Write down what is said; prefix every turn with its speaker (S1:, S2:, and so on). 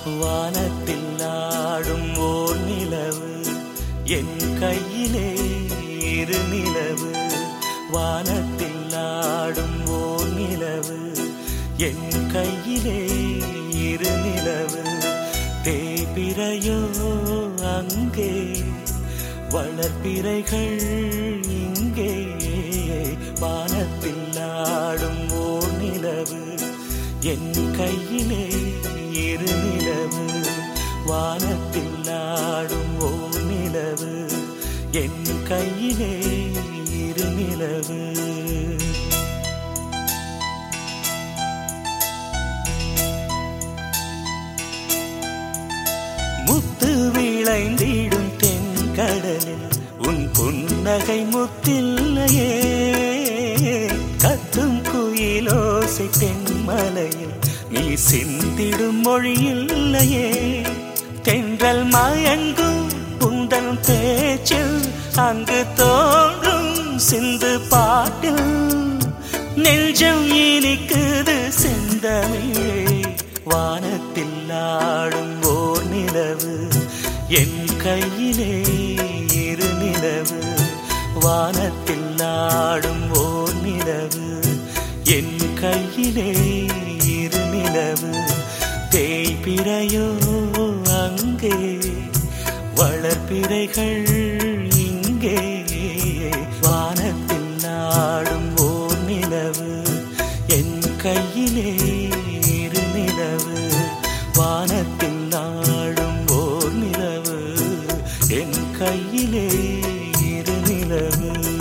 S1: வானத்தில் ஆடும் ஓர் நிலவு என் கையிலே இரு நிலவு வானத்தில் ஆடும் ஓர் நிலவு என் கையிலே இரு நிலவு தேய்பிறையோ அங்கே வளர்பிறைகள் இங்கே வானத்தில் ஆடும் ஓர் நிலவு என் கையிலே இரு நிலவு வானத்தில் ஆடும் ஓர் நிலவு என் கையிலே இரு நிலவு முத்து விளைந்திடும் தென்கடலில் உன் புன்னகை முத்தில்லையே கத்தும் குயிலோசை தென்மலையில் நீ சிந்திடும் மொழியில்லையே தென்றல் மயங்கும் உந்தன் பேச்சில் அங்கு தோன்றும் சிந்து பாட்டில் நெஞ்சம் இனிக்குது செந்தமிழே வானத்தில் ஆடும் ஓர் நிலவு என் கையிலே இரு நிலவு வானத்தில் ஆடும் ஓர் நிலவு என் கையிலே இரு நிலவு தேய்பிறையோ அங்கே வளர்பிறைகள் இங்கே வானத்தில் ஆடும் ஓர் நிலவு என் கையிலே இரு நிலவு வானத்தில் ஆடும் ஓர் நிலவு என் கையிலே இரு நிலவு